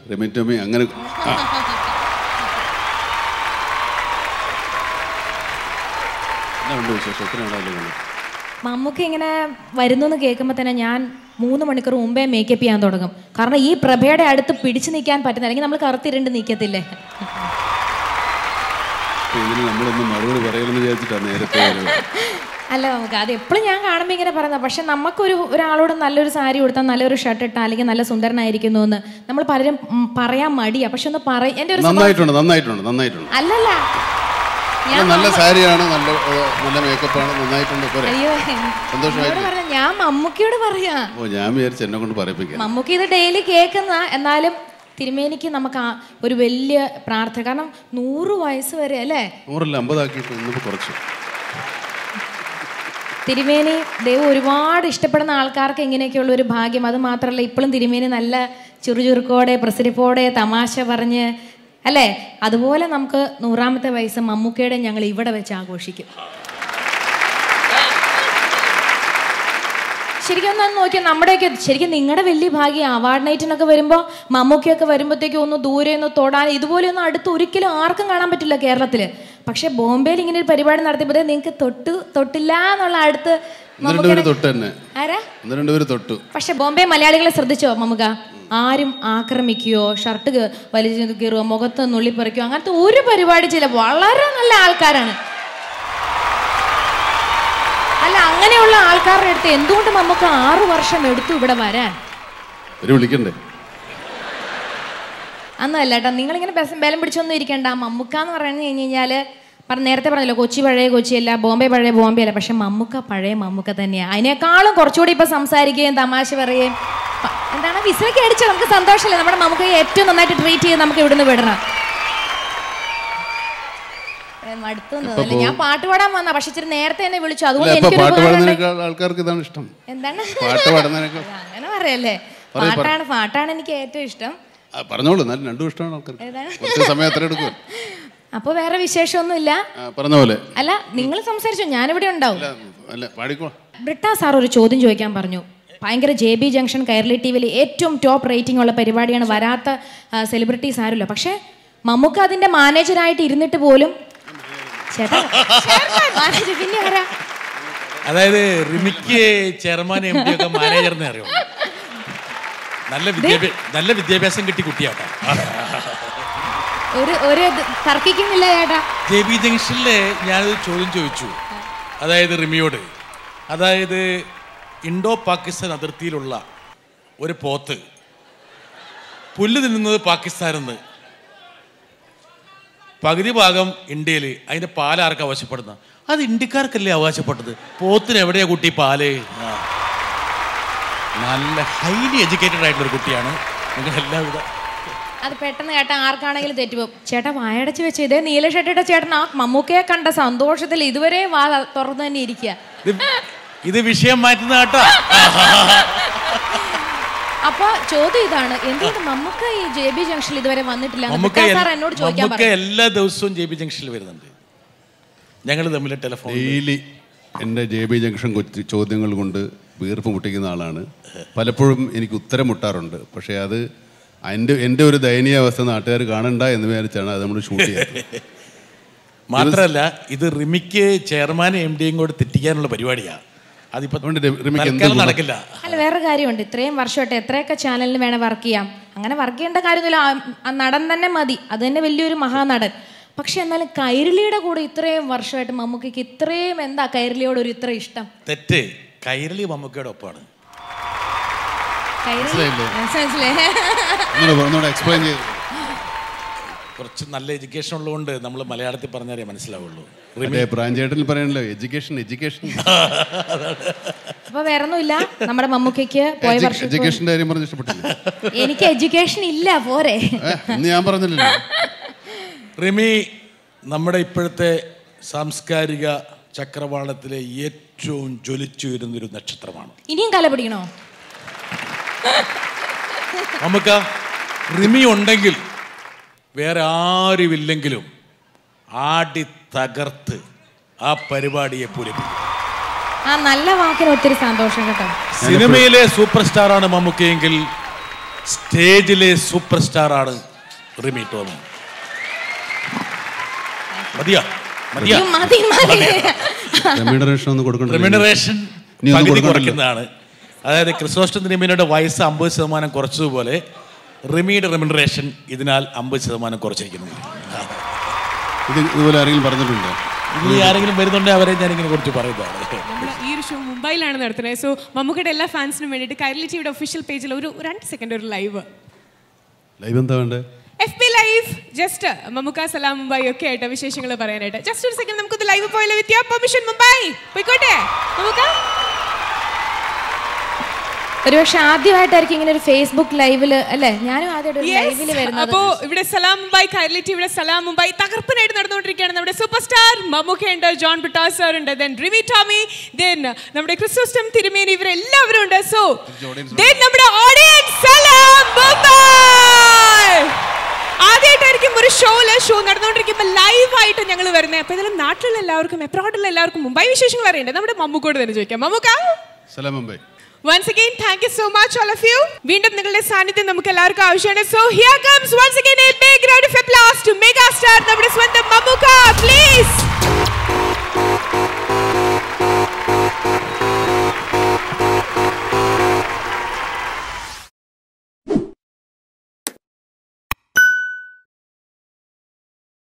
റെമിറ്റോമി അങ്ങനെ ആ. എന്നാ ഉണ്ട് വിശേഷം എത്ര ഉണ്ടാവില്ല മമ്മൂക്ക ഇങ്ങനെ വരുന്നു എന്ന് കേൾക്കുമ്പോൾ തന്നെ ഞാൻ മൂന്ന് മണിക്കൂർ മുമ്പേ മേക്കപ്പ് ചെയ്യാൻ തുടങ്ങും കാരണം ഈ പ്രഭയുടെ അടുത്ത് പിടിച്ചു നിൽക്കാൻ പറ്റുന്ന അല്ലെങ്കിൽ നമ്മൾ കറുത്തിരണ്ട് നിൽക്കത്തില്ലേ അപ്പൊ ഇതിന് നമ്മളൊന്ന് മറുപടി പറയണമെന്ന് വിചാരിച്ചിട്ടാണ് നേരത്തെ ഒരു- അല്ല നമുക്ക് അത് എപ്പോഴും ഞാൻ കാണുമ്പോൾ ഇങ്ങനെ പറയുന്നത് പക്ഷെ നമുക്കൊരു ഒരാളോട് നല്ലൊരു സാരി കൊടുത്താൽ നല്ലൊരു ഷർട്ട് ഇട്ടാൽ അല്ലെങ്കിൽ നല്ല സുന്ദരനായിരിക്കുന്നു എന്ന് നമ്മൾ പലരും ഉം, പറയാൻ മടിയാ പക്ഷെ ഒന്ന് പറ എൻ്റെ ഒരു സ്വഭാവം- നന്നായിട്ടുണ്ട് നന്നായിട്ടുണ്ട് നന്നായിട്ടുണ്ട് അല്ലല്ല അല്ല, നല്ല സാരിയാണ് നല്ല ഏ, നല്ല മേക്കപ്പാണ് നന്നായിട്ടുണ്ട് പോരെ അയ്യോ സന്തോഷമായി എന്നോട് പറഞ്ഞ ഞാൻ മമ്മൂക്കിയോട് പറയാ ഓ ഞാൻ വിചാരിച്ചു എന്നെ കൊണ്ട് പറയിപ്പിക്കാം മമ്മൂക്കി ഇത് ഡെയിലി കേൾക്കുന്ന എന്നാലും തിരുമേനിക്ക് നമുക്ക് ആ ഒരു വലിയ പ്രാർത്ഥന കാരണം നൂറ് വയസ്സ് വരെ അല്ലേ നൂറില്ല അമ്പതാക്കിയിട്ട് ഇന്നിപ്പോൾ കുറച്ചു തിരുമേനി ദൈവം ഒരുപാട് ഇഷ്ടപ്പെടുന്ന ആൾക്കാർക്ക് ഇങ്ങനെയൊക്കെയുള്ള ഒരു ഭാഗ്യം അത് മാത്രമല്ല ഇപ്പോഴും തിരുമേനി നല്ല ചുറുചുറുക്കോടെ പ്രസരിപ്പോടെ തമാശ പറഞ്ഞ് അല്ലേ അതുപോലെ നമുക്ക് നൂറാമത്തെ വയസ്സ് മമ്മൂക്കയുടെ ഞങ്ങൾ ഇവിടെ വെച്ച് ആഘോഷിക്കും ശരിക്കും ഒന്ന് നോക്കിയാൽ നമ്മുടെയൊക്കെ ശരിക്കും നിങ്ങളുടെ വലിയ ഭാഗ്യം അവാർഡ് നൈറ്റിനൊക്കെ വരുമ്പോൾ മമ്മൂക്കിയൊക്കെ വരുമ്പോഴത്തേക്കും ഒന്ന് ദൂരെ ഒന്ന് തൊടാൻ ഇതുപോലെയൊന്നും അടുത്ത് ഒരിക്കലും ആർക്കും കാണാൻ പറ്റില്ല കേരളത്തിൽ പക്ഷെ ബോംബെയിൽ ഇങ്ങനെ ഒരു പരിപാടി നടത്തിയപ്പോൾ നിങ്ങൾക്ക് തൊട്ട് തൊട്ടില്ല എന്നുള്ള അടുത്ത് ഒന്ന് രണ്ടുപേര് തൊട്ട് തന്നെ ആരാ ഒന്ന് രണ്ടുപേര് തൊട്ടു പക്ഷെ ബോംബെ മലയാളികളെ ശ്രദ്ധിച്ചോ മമ്മുക ആരും ആക്രമിക്കുകയോ ഷർട്ട് കീ- വലിച്ചു കീറുകയോ മുഖത്ത് നുള്ളിപ്പറിക്കുകയോ അങ്ങനത്തെ ഒരു പരിപാടി ചെയ്യില്ല വളരെ നല്ല ആൾക്കാരാണ് അല്ല അങ്ങനെയുള്ള ആൾക്കാരുടെ അടുത്ത് എന്തുകൊണ്ട് നമുക്ക് ആറു വർഷം എടുത്തു ഇവിടെ വരാൻ ഒരു വിളിക്കണ്ടേ അന്നല്ല കേട്ടോ നിങ്ങളിങ്ങനെ ബസ് ബലം പിടിച്ചൊന്നും ഇരിക്കണ്ട മമ്മുക്ക എന്ന് പറഞ്ഞു കഴിഞ്ഞ് കഴിഞ്ഞാൽ പറഞ്ഞ നേരത്തെ പറഞ്ഞല്ലോ കൊച്ചി പഴയ കൊച്ചിയല്ല ബോംബെ പഴയ ബോംബെ അല്ല പക്ഷെ മമ്മുക്ക പഴയ മമ്മുക്ക തന്നെയാണ് അതിനേക്കാളും കുറച്ചുകൂടി ഇപ്പൊ സംസാരിക്കുകയും തമാശ പറയുകയും പ- എന്താണ് വിസിലൊക്കെ അടിച്ചോ നമുക്ക് സന്തോഷമല്ലേ നമ്മുടെ മമ്മൂക്കയെ ഏറ്റവും നന്നായിട്ട് ട്രീറ്റ് ചെയ്ത് നമുക്ക് ഇവിടുന്ന് വിടണം ഏ, മടുത്തു തോന്നുന്നു. ഞാൻ പാട്ട് പാടാൻ വന്ന പക്ഷെ ഇച്ചിരി നേരത്തെ എന്നെ വിളിച്ചു അല്ല അതുകൊണ്ട് ഇപ്പൊ എനിക്കൊരു പാട്ട് ഉപകാരം ഉണ്ടായി. പാടുന്നതിനേക്കാൾ ആൾക്കാർക്ക് ഇതാണ് ഇഷ്ടം എന്താണ് പാട്ട് പാടുന്നതിനേക്കാൾ അങ്ങനെ പറയല്ലേ പാട്ടാണ് പാട്ടാണ് എനിക്ക് ഏറ്റവും ഇഷ്ടം ആ, പറഞ്ഞോളൂ എന്നാലും രണ്ടും ഇഷ്ടമാണ് ആൾക്കാർക്ക് ഏതാണ്? കുറച്ച് സമയം അത്ര എടുക്കും അപ്പോൾ വേറെ വിശേഷമൊന്നുമില്ല പറഞ്ഞ പോലെ അല്ല നിങ്ങൾ സംസാരിച്ചോ ഞാനിവിടെ ഉണ്ടാവും അല്ല അല്ല പാടിക്കോ ബ്രിട്ട സാർ ഒരു ചോദ്യം ചോദിക്കാൻ പറഞ്ഞു ഭയങ്കര J B junction Kairali T വിയിൽ ഏറ്റവും ടോപ്പ് റേറ്റിംഗ് ഉള്ള പരിപാടിയാണ് വരാത്ത സെലിബ്രിറ്റീസ് ആരുമില്ല പക്ഷേ മമ്മൂക്ക അതിന്റെ മാനേജറായിട്ട് ഇരുന്നിട്ട് പോലും ചേട്ടാ മാനേജർ പിന്നെ ആരാ അതായത് റിമിക്ക് ചെയർമാൻ എം ഡി ഒക്കെ മാനേജറിനെ അറിയാം നല്ല വിദ്യാഭ്യാസം നല്ല വിദ്യാഭ്യാസം കിട്ടി കുട്ടിയാട്ടാ ഒരു ഒരു ഇത് തർക്കിക്കുന്നില്ല ചേട്ടാ ജെ ബി ജംഗ്ഷനിൽ ഞാനൊരു ചോദ്യം ചോദിച്ചു അതായത് റിമിയോട് അതായത് ഇൻഡോ പാകിസ്ഥാൻ അതിർത്തിയിലുള്ള ഒരു പോത്ത് പുല്ല് തിന്നുന്നത് പാകിസ്ഥാനെന്ന് പകുതി ഭാഗം ഇന്ത്യയിൽ അതിന്റെ പാൽ ആർക്ക് അവകാശപ്പെടുന്ന അത് ഇന്ത്യക്കാർക്കല്ലേ അവകാശപ്പെട്ടത് പോത്തിന് എവിടെയാ കുട്ടി പാല് ആ. നല്ല ഹൈലി എഡ്യൂക്കേറ്റഡ് ആയിട്ടുള്ള ഒരു കുട്ടിയാണ് നിങ്ങൾ എല്ലാവിധ അത് പെട്ടെന്ന് കേട്ടാ ആർക്കാണെങ്കിലും തെറ്റുപോകും ചേട്ടാ വായടച്ച് വെച്ച് ഇതേ നീല ഷർട്ടിട്ട ചേട്ടൻ ആ മമ്മൂക്കയെ കണ്ട സന്തോഷത്തിൽ ഇതുവരെ വാ തുറന്നു തന്നെ ഇരിക്കുക ഇത് ഇത് വിഷയം മാറ്റുന്ന കേട്ടോ അപ്പൊ ചോദ്യം ഇതാണ് എന്തുകൊണ്ട് മമ്മൂക്ക ഈ ജെ ബി ജംഗ്ഷനിൽ ഇതുവരെ വന്നിട്ടില്ല എന്ന് നമുക്ക് ബിട്ടാ സാർ എന്നോട് ചോദിക്കാൻ നമുക്ക് പറഞ്ഞു എല്ലാ ദിവസവും ജെ ബി ജംഗ്ഷനിൽ വരുന്നുണ്ട് ഞങ്ങൾ തമ്മിൽ ടെലിഫോൺ ഡെയിലി എൻ്റെ ജെ ബി ജംഗ്ഷൻ കൊച്ചു ചോദ്യങ്ങൾ കൊണ്ട് വീർപ്പ് മുട്ടിക്കുന്ന ആളാണ് പലപ്പോഴും എനിക്ക് ഉത്തരം മുട്ടാറുണ്ട് പക്ഷേ അത് എൻ്റെ എൻ്റെ ഒരു ദയനീയാവസ്ഥ നാട്ടുകാർ കാണണ്ട എന്ന് വിചാരിച്ചാണ് അത് നമ്മൾ ഷൂട്ട് ചെയ്യുന്നത് മാത്രമല്ല ഇത് റിമിക്ക് ചെയർമാൻ എം ഡിയും കൂടെ തെറ്റിക്കാനുള്ള പരിപാടിയാണ് അതിപ്പോ അതുകൊണ്ട് രെ- റിമിക്ക് എന്ത് തൽക്കാലം ഗുണം? നടക്കില്ല അല്ല വേറെ കാര്യമുണ്ട് ഇത്രയും വർഷമായിട്ട് എത്രയൊക്കെ ചാനലിന് വേണേൽ വർക്ക് ചെയ്യാം അങ്ങനെ വർക്ക് ചെയ്യേണ്ട കാര്യമൊന്നുമില്ല ആ- ആ നടൻ തന്നെ മതി അത് തന്നെ വലിയൊരു മഹാനടൻ പക്ഷെ എന്നാലും കൈരളിയുടെ കൂടെ ഇത്രയും വർഷമായിട്ട് മമ്മൂക്കയ്ക്ക് ഇത്രയും എന്താ കൈരളിയോട് ഒരു ഇത്ര ഇഷ്ടം തെറ്റ് കൈരളി മമ്മൂക്കയുടെ ഒപ്പമാണ് കൈരളി മനസ്സിലായില്ലേ? മനസ്സിലായി ഒന്നുകൂടെ ഒന്നുകൂടെ എക്സ്പ്ലെയിൻ ചെയ്ത് കുറച്ച് നല്ല എഡ്യൂക്കേഷൻ ഉള്ളതുകൊണ്ട് നമ്മൾ മലയാളത്തിൽ പറഞ്ഞാലേ മനസ്സിലാവുള്ളൂ മറ്റേ പ്രാഞ്ചേട്ടനിൽ പറയണല്ലോ എഡ്യൂക്കേഷൻ എഡ്യൂക്കേഷൻ അപ്പൊ വേറെ ഒന്നുമില്ല നമ്മുടെ മമ്മൂക്കയ്ക്ക് പോയ വർഷം എഡ്യൂക്കേഷൻ്റെ കാര്യം പറഞ്ഞ് ഇഷ്ടപ്പെട്ടില്ല എനിക്ക് എഡ്യൂക്കേഷൻ ഇല്ല പോരെ ഏ, ഇന്ന് ഞാൻ പറഞ്ഞില്ലല്ലോ റിമി നമ്മുടെ ഇപ്പോഴത്തെ സാംസ്കാരിക ചക്രവാളത്തിലെ ഏറ്റവും ജ്വലിച്ചു വരുന്നൊരു നക്ഷത്രമാണ് ഇനിയും കല പിടിക്കണോ നമുക്ക് റിമി ഉണ്ടെങ്കിൽ വേറെ ആരുമില്ലെങ്കിലും ആടി തകർത്ത് ആ പരിപാടിയെ പൂരിപ്പിക്കും ആ നല്ല വാക്കിന് ഒത്തിരി സന്തോഷം കേട്ടോ സിനിമയിലെ സൂപ്പർ സ്റ്റാറാണ് മമ്മൂക്കയെങ്കിൽ സ്റ്റേജിലെ സൂപ്പർ സ്റ്റാർ ആണ് റിമി ടോമി മതിയാ മതിയാ അയ്യോ, മതി മതി റെമ്യൂണറേഷൻ ഒന്ന് കൊടുക്കണ്ട റെമ്യൂണറേഷൻ ഇനി ഒന്നും പകുതി കൊടുക്കണ്ടല്ലോ. കുറയ്ക്കുന്നതാണ് അതായത് ക്രിസോസ്റ്റം റിമിയുടെ വയസ്സ് അമ്പത് ശതമാനം കുറച്ചതുപോലെ റിമിയുടെ റെമ്യൂണറേഷൻ ഇതിനാൽ അമ്പത് ശതമാനം കുറച്ചിരിക്കുന്നു ഇത് ഇതുപോലെ ആരെങ്കിലും പറഞ്ഞിട്ടുണ്ടോ ഇനി ആരെങ്കിലും വരുന്നുണ്ടെങ്കിൽ അവരെ ഞാനിങ്ങനെ കുറിച്ച് പറയുന്നതാണ് നമ്മൾ ഈ ഒരു ഷോ മുംബൈയിലാണ് നടത്തുന്നത് സോ മമ്മൂക്കയുടെ എല്ലാ ഫാൻസിനും വേണ്ടിയിട്ട് കൈരളി ടിവിയുടെ ഒഫീഷ്യൽ പേജിൽ ഒരു രണ്ട് സെക്കൻഡ് ഒരു ലൈവ് ലൈവ് എന്താ വേണ്ടേ F P live just Mammookka Salaam Mumbai ഒക്കെ ആയിട്ട് വിശേഷങ്ങൾ പറയാനായിട്ട് ജസ്റ്റ് ഒരു സെക്കൻഡ് നമുക്കൊന്ന് ലൈവ് പോയാലോ വിത്ത് പെർമിഷൻ മുംബൈ പോയിക്കോട്ടെ മമ്മൂക്ക ഒരുപക്ഷെ ആദ്യമായിട്ടായിരിക്കും ഇങ്ങനെ ഒരു ഫേസ്ബുക്ക് ലൈവില് അല്ലേ ഞാനും ആദ്യമായിട്ട് ഒരു Yes. ലൈവില് വരുന്നത് അപ്പോ ഇവിടെ സലാം മുംബൈ കൈരളി ടിവിയുടെ സലാം മുംബൈ തകർപ്പനായിട്ട് നടന്നുകൊണ്ടിരിക്കുകയാണ് നമ്മുടെ സൂപ്പർ സ്റ്റാർ മമ്മൂക്ക ഉണ്ട് ജോൺ ബിട്ടാസ് സാർ ഉണ്ട് ദെൻ റിമി ടോമി ദെൻ നമ്മുടെ ക്രിസ്റ്റോസ്റ്റം തിരുമേനി ഇവരെല്ലാവരും ഉണ്ട് സോ ദെൻ നമ്മുടെ ഓഡിയൻസ് സലാം മുംബൈ ആദ്യമായിട്ടായിരിക്കും ഒരു ഷോയില് ഷോ നടന്നുകൊണ്ടിരിക്കുമ്പോൾ ലൈവായിട്ട് ഞങ്ങൾ വരുന്നത് അപ്പൊ ഇതിലും നാട്ടിലുള്ള എല്ലാവർക്കും എബ്രോഡിലുള്ള എല്ലാവർക്കും മുംബൈ വിശേഷങ്ങൾ അറിയണ്ടേ നമ്മുടെ മമ്മൂക്കോട് തന്നെ ചോദിക്കാം Mammookka Salaam Mumbai once again thank you so much all of you വീണ്ടും നിങ്ങളുടെ സാന്നിധ്യം നമുക്ക് എല്ലാവർക്കും ആവശ്യമാണ് so here comes once again a big round of applause to mega star നമ്മുടെ സ്വന്തം മമ്മൂക്ക പ്ലീസ്